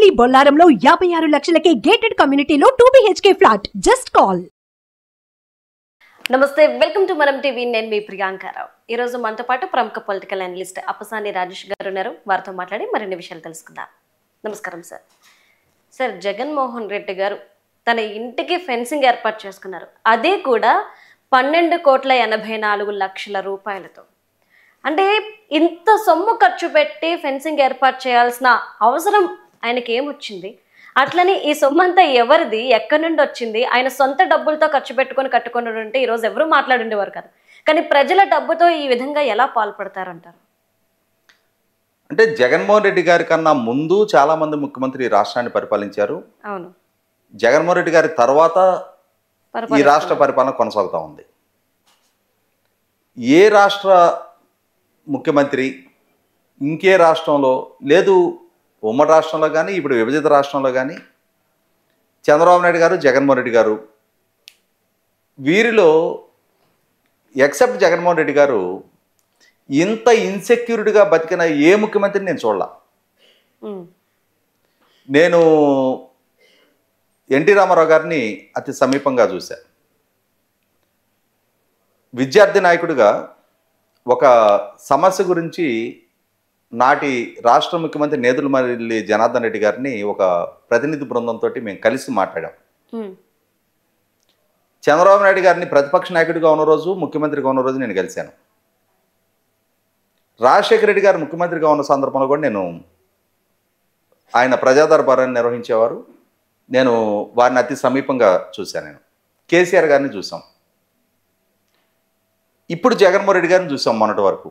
మీ బొల్లారంలో యాభై ఆరు లక్షలకే గేటెడ్ కమ్యూనిటీలో two BHK flat just call నమస్తే వెల్కమ్ టు మనం టీవీ నేను మీ ప్రియాంకారావు ఈ రోజు మనతో పాటు ప్రముఖ పొలిటికల్ అనలిస్ట్ అప్పసాని రాజేష్ గారు ఉన్నారు వారితో మాట్లాడి మరిన్ని విషయాలు తెలుసుకుందాం నమస్కారం సార్ సార్ జగన్మోహన్ రెడ్డి గారు తన ఇంటికి ఫెన్సింగ్ ఏర్పాటు చేసుకున్నారు అదే కూడా పన్నెండు కోట్ల ఎనభై నాలుగు లక్షల రూపాయలతో అంటే ఇంత సొమ్ము ఖర్చు పెట్టి ఫెన్సింగ్ ఏర్పాటు చేయాల్సిన అవసరం ఆయనకి ఏమొచ్చింది అట్లని ఈ సొమ్ము అంతా ఎవరిది ఎక్కడి నుండి వచ్చింది ఆయన సొంత డబ్బులతో ఖర్చు పెట్టుకొని కట్టుకొని ఉంటే ఈరోజు ఎవరు మాట్లాడుండేవారు కదా కానీ ప్రజల డబ్బుతో ఈ విధంగా ఎలా పాల్పడతారంటారు అంటే జగన్మోహన్ రెడ్డి గారి కన్నా ముందు చాలా మంది ముఖ్యమంత్రి ఈ రాష్ట్రాన్ని పరిపాలించారు అవును జగన్మోహన్ రెడ్డి గారి తర్వాత ఈ పరిపాలన- రాష్ట్ర పరిపాలన కొనసాగుతూ ఉంది ఏ రాష్ట్ర ముఖ్యమంత్రి ఇంకే రాష్ట్రంలో లేదు ఉమ్మడి రాష్ట్రంలో కానీ ఇప్పుడు విభజిత రాష్ట్రంలో కానీ చంద్రబాబు నాయుడు గారు జగన్మోహన్ రెడ్డి గారు వీరిలో ఎక్సెప్ట్ జగన్మోహన్ రెడ్డి గారు ఇంత ఇన్సెక్యూరిటీగా బతికిన ఏ ముఖ్యమంత్రిని నేను చూడలా ఉమ్, నేను ఎన్టీ రామారావు గారిని అతి సమీపంగా చూశా విద్యార్థి నాయకుడిగా ఒక సమస్య గురించి నాటి రాష్ట్ర ముఖ్యమంత్రి నేదులమల్లి జనార్దన్ రెడ్డి గారిని ఒక ప్రతినిధి బృందంతో మేము కలిసి మాట్లాడాం ఉమ్, చంద్రబాబు నాయుడు గారిని ప్రతిపక్ష నాయకుడిగా ఉన్న రోజు ముఖ్యమంత్రిగా ఉన్న రోజు నేను కలిశాను రాజశేఖర రెడ్డి గారు ముఖ్యమంత్రిగా ఉన్న సందర్భంలో కూడా నేను ఆయన ప్రజా దర్బారాన్ని నిర్వహించేవారు నేను వారిని అతి సమీపంగా చూశాను నేను కేసీఆర్ గారిని చూసాం ఇప్పుడు జగన్మోహన్ రెడ్డి గారిని చూసాం మొన్నటి వరకు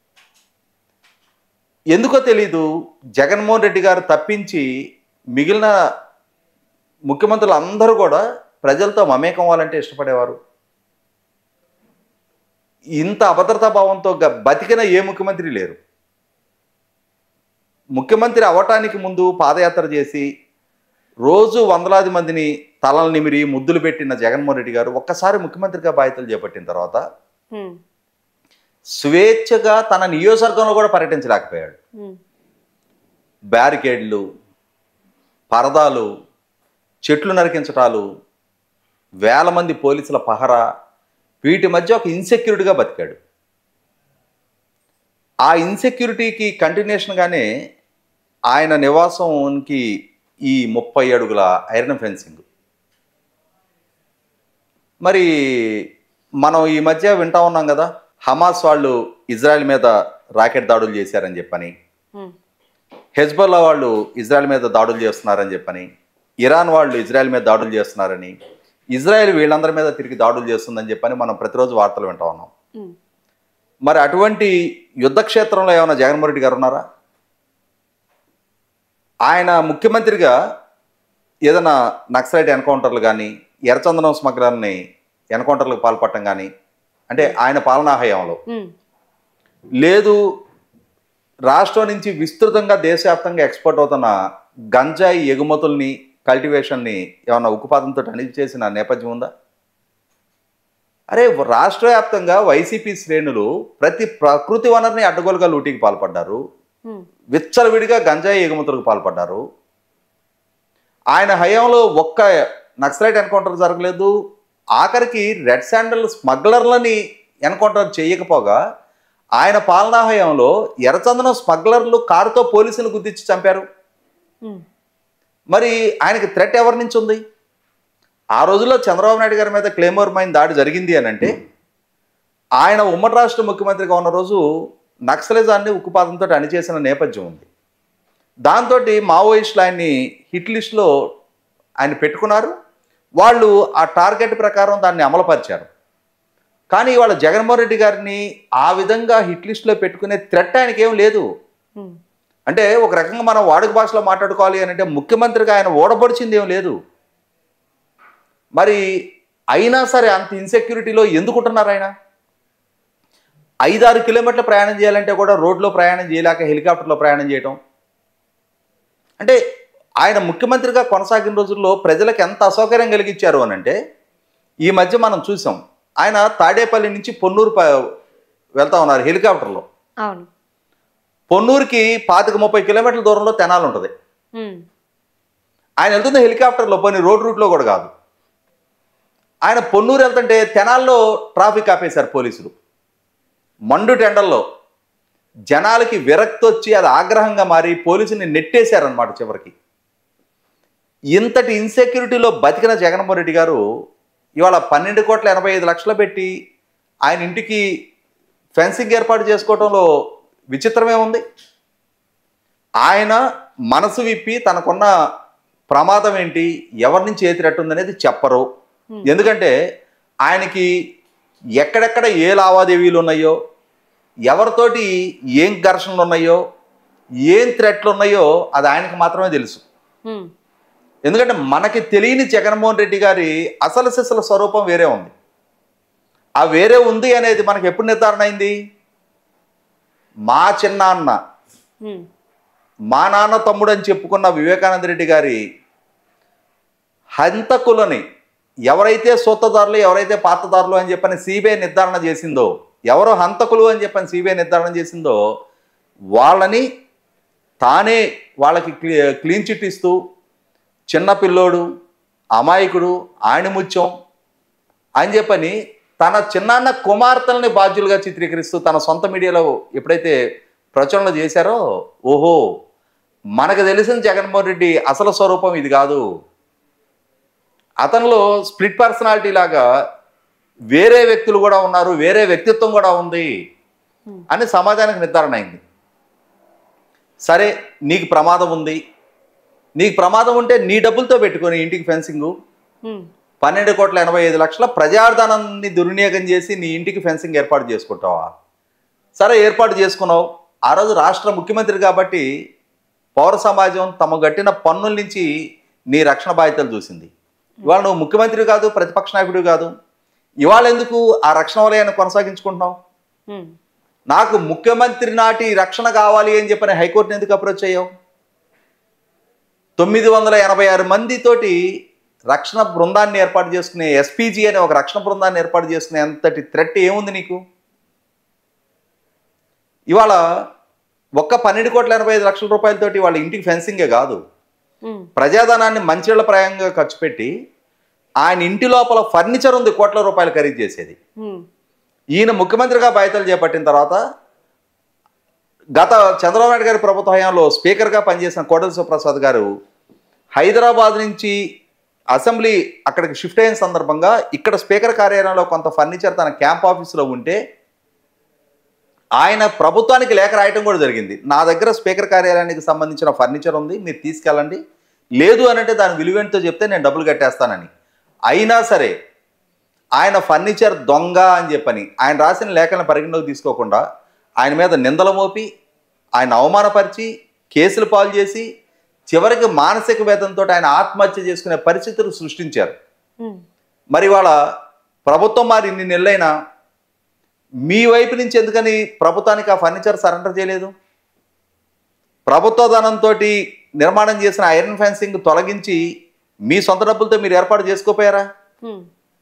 ఎందుకో తెలీదు జగన్మోహన్ రెడ్డి గారు తప్పించి మిగిలిన ముఖ్యమంత్రులు అందరూ కూడా ప్రజలతో మమేకం అవ్వాలంటే ఇష్టపడేవారు ఇంత అభద్రతా భావంతో గ- బతికిన ఏ ముఖ్యమంత్రి లేరు ముఖ్యమంత్రి అవటానికి ముందు పాదయాత్ర చేసి రోజు వందలాది మందిని తలలు నిమిరి ముద్దులు పెట్టిన జగన్మోహన్ రెడ్డి గారు ఒక్కసారి ముఖ్యమంత్రిగా బాధ్యతలు చేపట్టిన తర్వాత ఉమ్, స్వేచ్ఛగా తన నియోజకవర్గంలో కూడా పర్యటించలేకపోయాడు ఉమ్, బ్యారికేడ్లు పరదాలు చెట్లు నరికించటాలు వేల మంది పోలీసుల పహరా వీటి మధ్య ఒక ఇన్సెక్యూరిటీగా బతికాడు ఆ ఇన్సెక్యూరిటీకి కంటిన్యూషన్గానే ఆయన నివాసంకి ఈ ముప్పై అడుగుల ఐరన్ ఫెన్సింగ్ మరి మనం ఈ మధ్య వింటా ఉన్నాం కదా హమాస్ వాళ్ళు ఇజ్రాయెల్ మీద రాకెట్ దాడులు చేశారని చెప్పని ఉమ్, హెజ్బల్లా వాళ్ళు ఇజ్రాయెల్ మీద దాడులు చేస్తున్నారని చెప్పని ఇరాన్ వాళ్ళు ఇజ్రాయెల్ మీద దాడులు చేస్తున్నారని ఇజ్రాయెల్ వీళ్ళందరి మీద తిరిగి దాడులు చేస్తుందని చెప్పని మనం ప్రతిరోజు వార్తలు వింటా ఉన్నాం ఉమ్, మరి అటువంటి యుద్ధ క్షేత్రంలో ఏమైనా జగన్మోహన్ రెడ్డి గారు ఉన్నారా ఆయన ముఖ్యమంత్రిగా ఏదైనా నక్సలైట్ ఎన్కౌంటర్లు కానీ ఎర్రచందనం స్మగ్లర్ని ఎన్కౌంటర్లకు పాల్పడటం కానీ అంటే ఆయన పాలనా హయాంలో ఉమ్, లేదు రాష్ట్రం నుంచి విస్తృతంగా దేశవ్యాప్తంగా ఎక్స్పోర్ట్ అవుతున్న గంజాయి ఎగుమతుల్ని కల్టివేషన్ని ఏమన్నా ఉక్కుపాతంతో అణిచి చేసిన నేపథ్యం ఉందా అరే రాష్ట్ర వ్యాప్తంగా వైసీపీ శ్రేణులు ప్రతి ప్రకృతి వనరుని అడ్డగోలుగా లూటీకి పాల్పడ్డారు ఉమ్, విచ్చలవిడిగా గంజాయి ఎగుమతులకు పాల్పడ్డారు ఆయన హయాంలో ఒక్క నక్సలైట్ ఎన్కౌంటర్ జరగలేదు ఆఖరికి రెడ్ శాండల్ స్మగ్లర్లని ఎన్కౌంటర్ చేయకపోగా ఆయన పాలనా హయాంలో ఎర్రచందనం స్మగ్లర్లు కారుతో పోలీసులు గుర్తించి చంపారు ఉమ్, మరి ఆయనకి థ్రెట్ ఎవరి నుంచి ఉంది ఆ రోజుల్లో చంద్రబాబు నాయుడు గారి మీద క్లేమోర్ మైన్ దాడి జరిగింది అని అంటే ఆయన ఉమ్మడి రాష్ట్ర ముఖ్యమంత్రిగా ఉన్న రోజు నక్సలిజాన్ని ఉక్కుపాతంతో అణిచేసిన నేపథ్యం ఉంది దాంతో మావోయిస్టులు ఆయన్ని హిట్ లిస్ట్లో ఆయన పెట్టుకున్నారు వాళ్ళు ఆ టార్గెట్ ప్రకారం దాన్ని అమలుపరిచారు కానీ ఇవాళ జగన్మోహన్ రెడ్డి గారిని ఆ విధంగా హిట్ లిస్ట్లో పెట్టుకునే థ్రెట్ ఆయనకి ఏం లేదు ఉమ్, అంటే ఒక రకంగా మనం వాడుక భాషలో మాట్లాడుకోవాలి అని అంటే ముఖ్యమంత్రిగా ఆయన ఓడబడిచింది ఏం లేదు మరి అయినా సరే అంత ఇన్సెక్యూరిటీలో ఎందుకుంటున్నారు ఆయన ఐదారు కిలోమీటర్ల ప్రయాణం చేయాలంటే కూడా రోడ్లో ప్రయాణం చేయలేక హెలికాప్టర్లో ప్రయాణం చేయటం అంటే ఆయన ముఖ్యమంత్రిగా కొనసాగిన రోజుల్లో ప్రజలకు ఎంత అసౌకర్యం కలిగించారు అని అంటే ఈ మధ్య మనం చూసాం ఆయన తాడేపల్లి నుంచి పొన్నూరు ప- వెళ్తా ఉన్నారు హెలికాప్టర్లో అవును పొన్నూరుకి పాతిక ముప్పై కిలోమీటర్ల దూరంలో తెనాలి ఉంటుంది ఉమ్, ఆయన వెళ్తుంది హెలికాప్టర్లో పోనీ రోడ్ రూట్లో కూడా కాదు ఆయన పొన్నూరు వెళ్తుంటే తెనాల్లో ట్రాఫిక్ ఆపేశారు పోలీసులు మండు టెండల్లో జనాలకి విరక్తి వచ్చి అది ఆగ్రహంగా మారి పోలీసుని నెట్టేశారనమాట చివరికి ఇంతటి ఇన్సెక్యూరిటీలో బతికిన జగన్మోహన్ రెడ్డి గారు ఇవాళ పన్నెండు కోట్ల ఎనభై ఐదు లక్షలు పెట్టి ఆయన ఇంటికి ఫెన్సింగ్ ఏర్పాటు చేసుకోవడంలో విచిత్రమేముంది ఆయన మనసు విప్పి తనకున్న ప్రమాదం ఏంటి ఎవరి నుంచి ఏ థ్రెట్ ఉందనేది చెప్పరు ఎందుకంటే ఆయనకి ఎక్కడెక్కడ ఏ లావాదేవీలు ఉన్నాయో ఎవరితోటి ఏం ఘర్షణలు ఉన్నాయో ఏం థ్రెట్లు ఉన్నాయో అది ఆయనకు మాత్రమే తెలుసు ఉమ్, ఎందుకంటే మనకి తెలియని జగన్మోహన్ రెడ్డి గారి అసలు సిసల స్వరూపం వేరే ఉంది ఆ వేరే ఉంది అనేది మనకి ఎప్పుడు నిర్ధారణ అయింది మా చిన్నాన్న ఉమ్, మా నాన్న తమ్ముడు అని చెప్పుకున్న వివేకానంద రెడ్డి గారి హంతకులని ఎవరైతే సొత్తదారులు ఎవరైతే పాతదారులు అని చెప్పని సిబిఐ నిర్ధారణ చేసిందో ఎవరో హంతకులు అని చెప్పని సిబిఐ నిర్ధారణ చేసిందో వాళ్ళని తానే వాళ్ళకి క్లీ క్లీన్ చిట్ ఇస్తూ చిన్న పిల్లోడు అమాయకుడు ఆణిముత్యం అని చెప్పని తన చిన్నాన్న కుమార్తెల్ని బాధ్యులుగా చిత్రీకరిస్తూ తన సొంత మీడియాలో ఎప్పుడైతే ప్రచురణ చేశారో ఓహో మనకు తెలిసిన జగన్మోహన్ రెడ్డి అసలు స్వరూపం ఇది కాదు అతనిలో స్ప్లిట్ పర్సనాలిటీ లాగా వేరే వ్యక్తులు కూడా ఉన్నారు వేరే వ్యక్తిత్వం కూడా ఉంది అని సమాజానికి నిర్ధారణ అయింది సరే నీకు ప్రమాదం ఉంది నీకు ప్రమాదం ఉంటే నీ డబ్బులతో పెట్టుకొని ఇంటికి ఫెన్సింగు ఉమ్, పన్నెండు కోట్ల ఎనభై ఐదు లక్షల ప్రజాధనాన్ని దుర్వినియోగం చేసి నీ ఇంటికి ఫెన్సింగ్ ఏర్పాటు చేసుకుంటావా సరే ఏర్పాటు చేసుకున్నావు ఆ రోజు రాష్ట్ర ముఖ్యమంత్రి కాబట్టి పౌర సమాజం తమ గట్టిన పన్నుల నుంచి నీ రక్షణ బాధ్యతలు చూసింది ఇవాళ నువ్వు ముఖ్యమంత్రి కాదు ప్రతిపక్ష నాయకుడు కాదు ఇవాళ ఎందుకు ఆ రక్షణ వలయాన్ని కొనసాగించుకుంటున్నావు ఉమ్, నాకు ముఖ్యమంత్రి నాటి రక్షణ కావాలి అని చెప్పని హైకోర్టుని ఎందుకు అప్రోచ్ అయ్యావు తొమ్మిది వందల ఎనభై ఆరు మందితోటి రక్షణ బృందాన్ని ఏర్పాటు చేసుకునే ఎస్పీజీ అనే ఒక రక్షణ బృందాన్ని ఏర్పాటు చేసుకునే అంతటి థ్రెట్ ఏముంది నీకు ఇవాళ ఒక్క పన్నెండు కోట్ల ఎనభై ఐదు లక్షల రూపాయలతోటి వాళ్ళ ఇంటికి ఫెన్సింగే కాదు ఉమ్, ప్రజాధనాన్ని మంచిళ్ళ ప్రాయంగా ఖర్చు పెట్టి ఆయన ఇంటి లోపల ఫర్నిచర్ ఉంది కోట్ల రూపాయలు ఖరీదు చేసేది ఉమ్, ఈయన ముఖ్యమంత్రిగా బాధ్యతలు చేపట్టిన తర్వాత గత చంద్రబాబు నాయుడు గారి ప్రభుత్వ హయాంలో స్పీకర్గా పనిచేసిన కోటల శివప్రసాద్ గారు హైదరాబాద్ నుంచి అసెంబ్లీ అక్కడికి షిఫ్ట్ అయిన సందర్భంగా ఇక్కడ స్పీకర్ కార్యాలయంలో కొంత ఫర్నిచర్ తన క్యాంప్ ఆఫీసులో ఉంటే ఆయన ప్రభుత్వానికి లేఖ రాయటం కూడా జరిగింది నా దగ్గర స్పీకర్ కార్యాలయానికి సంబంధించిన ఫర్నిచర్ ఉంది మీరు తీసుకెళ్ళండి లేదు అని అంటే దాని విలువేంటో చెప్తే నేను డబ్బులు కట్టేస్తానని అయినా సరే ఆయన ఫర్నిచర్ దొంగ అని చెప్పని ఆయన రాసిన లేఖలను పరిగణలోకి తీసుకోకుండా ఆయన మీద నిందలు మోపి ఆయన అవమానపరిచి కేసులు పాలు చేసి చివరికి మానసిక వేదంతో ఆయన ఆత్మహత్య చేసుకునే పరిస్థితులు సృష్టించారు ఉమ్, మరి వాళ్ళ ప్రభుత్వం మరి ఇన్ని నెలలైనా మీ వైపు నుంచి ఎందుకని ప్రభుత్వానికి ఆ ఫర్నిచర్ సరెండర్ చేయలేదు ప్రభుత్వ ధనంతో నిర్మాణం చేసిన ఐరన్ ఫెన్సింగ్ తొలగించి మీ సొంత డబ్బులతో మీరు ఏర్పాటు చేసుకోపోయారా ఉమ్,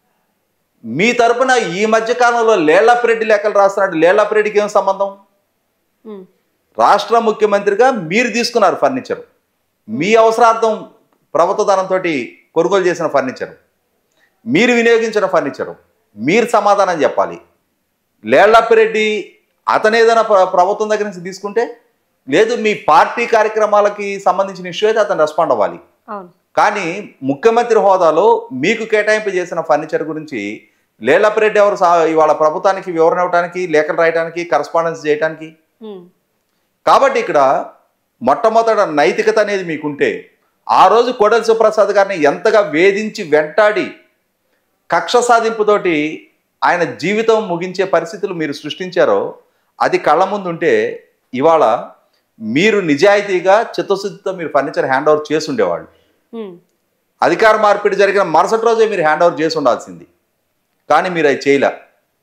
మీ తరపున ఈ మధ్య కాలంలో లేళ్లప్రెడ్డి లెక్కలు రాస్తున్నట్టు లేళ్లప్రెడ్డికి ఏం సంబంధం ఉమ్, రాష్ట్ర ముఖ్యమంత్రిగా మీరు తీసుకున్నారు ఫర్నిచర్ మీ అవసరార్థం ప్రభుత్వ ధనంతో కొనుగోలు చేసిన ఫర్నిచర్ మీరు వినియోగించిన ఫర్నిచర్ మీరు సమాధానం చెప్పాలి లేళ్లప్పిరెడ్డి అతను ఏదైనా ప్ర- ప్రభుత్వం దగ్గర నుంచి తీసుకుంటే లేదు మీ పార్టీ కార్యక్రమాలకి సంబంధించిన ఇష్యూ అయితే అతను రెస్పాండ్ అవ్వాలి అవును కానీ ముఖ్యమంత్రి హోదాలో మీకు కేటాయింపు చేసిన ఫర్నిచర్ గురించి లేళ్లప్పిరెడ్డి ఎవరు సా- ఇవాళ ప్రభుత్వానికి వివరణ ఇవ్వడానికి లేఖలు రాయడానికి కరస్పాండెన్స్ చేయడానికి ఉమ్, కాబట్టి ఇక్కడ మొట్టమొదట నైతికత అనేది మీకుంటే ఆ రోజు కోడలి సుప్రసాద్ గారిని ఎంతగా వేధించి వెంటాడి కక్ష సాధింపుతోటి ఆయన జీవితం ముగించే పరిస్థితులు మీరు సృష్టించారో అది కళ్ళ ముందు ఉంటే ఇవాళ మీరు నిజాయితీగా చిత్తశుద్ధితో మీరు ఫర్నిచర్ హ్యాండ్ ఓవర్ చేసి ఉండేవాళ్ళు ఉమ్, అధికార మార్పిడి జరిగిన మరుసటి రోజే మీరు హ్యాండ్ ఓవర్ చేసి ఉండాల్సింది కానీ మీరు అది చేయలే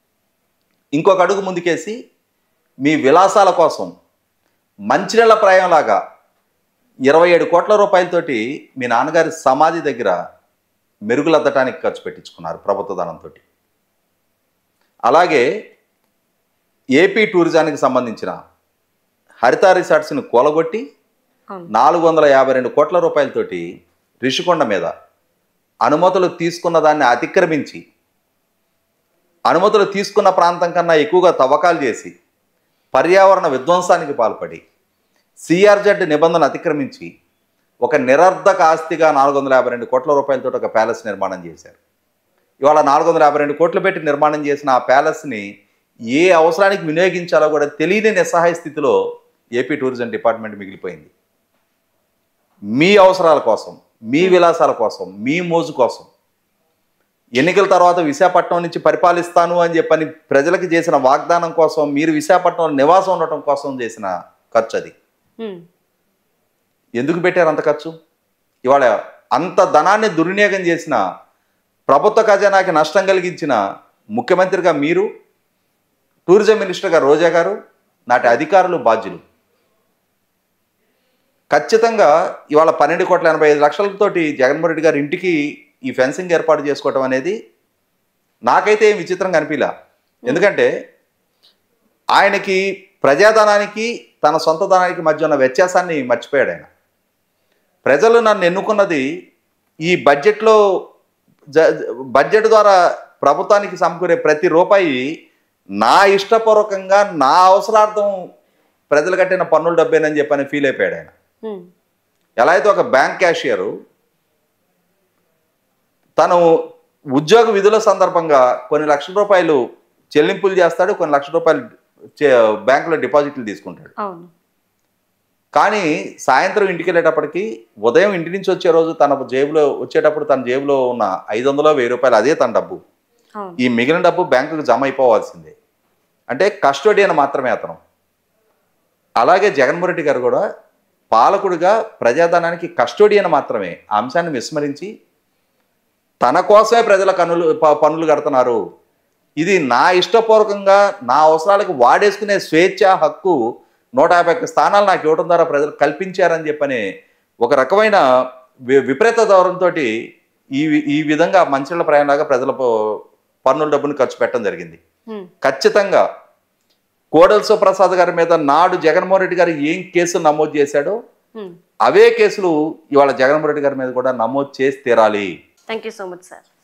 ఇంకొక అడుగు ముందుకేసి మీ విలాసాల కోసం మంచినీళ్ళ ప్రాయంలాగా ఇరవై ఏడు కోట్ల రూపాయలతోటి మీ నాన్నగారి సమాధి దగ్గర మెరుగులద్దటానికి ఖర్చు పెట్టించుకున్నారు ప్రభుత్వ ధనంతో అలాగే ఏపీ టూరిజానికి సంబంధించిన హరిత రిసార్ట్స్ని కూలగొట్టి అవును నాలుగు వందల యాభై రెండు కోట్ల రూపాయలతోటి రిషికొండ మీద అనుమతులు తీసుకున్న దాన్ని అతిక్రమించి అనుమతులు తీసుకున్న ప్రాంతం కన్నా ఎక్కువగా తవ్వకాలు చేసి పర్యావరణ విధ్వంసానికి పాల్పడి సిఆర్జెడ్ నిబంధన అతిక్రమించి ఒక నిరర్ధక ఆస్తిగా నాలుగు వందల యాభై రెండు కోట్ల రూపాయలతో ఒక ప్యాలెస్ నిర్మాణం చేశారు ఇవాళ నాలుగు వందల యాభై రెండు కోట్లు పెట్టి నిర్మాణం చేసిన ఆ ప్యాలెస్ని ఏ అవసరానికి వినియోగించాలో కూడా తెలియని నిస్సహాయ స్థితిలో ఏపీ టూరిజం డిపార్ట్మెంట్ మిగిలిపోయింది మీ అవసరాల కోసం మీ విలాసాల కోసం మీ మోజు కోసం ఎన్నికల తర్వాత విశాఖపట్నం నుంచి పరిపాలిస్తాను అని చెప్పని ప్రజలకు చేసిన వాగ్దానం కోసం మీరు విశాఖపట్నంలో నివాసం ఉండటం కోసం చేసిన ఖర్చు అది ఉమ్, ఎందుకు పెట్టారు అంత ఖర్చు ఇవాళ అంత ధనాన్ని దుర్వినియోగం చేసిన ప్రభుత్వ ఖజానాకి నష్టం కలిగించిన ముఖ్యమంత్రిగా మీరు టూరిజం మినిస్టర్గా రోజా గారు నాటి అధికారులు బాధ్యులు ఖచ్చితంగా ఇవాళ పన్నెండు కోట్ల ఎనభై ఐదు లక్షలతోటి జగన్మోహన్ రెడ్డి గారి ఇంటికి ఈ ఫెన్సింగ్ ఏర్పాటు చేసుకోవటం అనేది నాకైతే ఏం విచిత్రంగా అనిపించలే ఎందుకంటే ఆయనకి ప్రజాధనానికి తన సొంత ధనానికి మధ్య ఉన్న వ్యత్యాసాన్ని మర్చిపోయాడు ఆయన ప్రజలు నన్ను ఎన్నుకున్నది ఈ బడ్జెట్లో జ బడ్జెట్ ద్వారా ప్రభుత్వానికి సమకూరే ప్రతి రూపాయి నా ఇష్టపూర్వకంగా నా అవసరార్థం ప్రజలు కట్టిన పన్నుల డబ్బేనని చెప్పని ఫీల్ అయిపోయాడు ఆయన ఉమ్, ఎలా అయితే ఒక బ్యాంక్ క్యాషియరు తను ఉద్యోగ విధుల సందర్భంగా కొన్ని లక్షల రూపాయలు చెల్లింపులు చేస్తాడు కొన్ని లక్షల రూపాయలు చే- బ్యాంకులో డిపాజిట్లు తీసుకుంటాడు అవును కానీ సాయంత్రం ఇంటికి వెళ్ళేటప్పటికి ఉదయం ఇంటి నుంచి వచ్చే రోజు తన జేబులో వచ్చేటప్పుడు తన జేబులో ఉన్న ఐదు వందలో వెయ్యి రూపాయలు అదే తన డబ్బు అవును ఈ మిగిలిన డబ్బు బ్యాంకుకు జమ అయిపోవాల్సిందే అంటే కస్టోడియన్ మాత్రమే అతను అలాగే జగన్మోహన్ రెడ్డి గారు కూడా పాలకుడిగా ప్రజాధనానికి కస్టోడియన్ మాత్రమే ఆ అంశాన్ని విస్మరించి తన కోసమే ప్రజల కన్నులు ప- పన్నులు కడుతున్నారు ఇది నా ఇష్టపూర్వకంగా నా అవసరాలకు వాడేసుకునే స్వేచ్ఛ హక్కు నూట యాభై ఒక్క స్థానాలు నాకు ఇవ్వడం ద్వారా ప్రజలు కల్పించారని చెప్పని ఒక రకమైన వి- విపరీత ధోరణితో ఈ వి- ఈ విధంగా మంచిళ్ళ ప్రయాణంలాగా ప్రజల ప- పన్నుల డబ్బును ఖర్చు పెట్టడం జరిగింది ఉమ్, ఖచ్చితంగా కోడెల శివప్రసాద్ గారి మీద నాడు జగన్మోహన్ రెడ్డి గారు ఏం కేసులు నమోదు చేశాడో ఉమ్. అవే కేసులు ఇవాళ జగన్మోహన్ రెడ్డి గారి మీద కూడా నమోదు చేసి తీరాలి thank you so much sir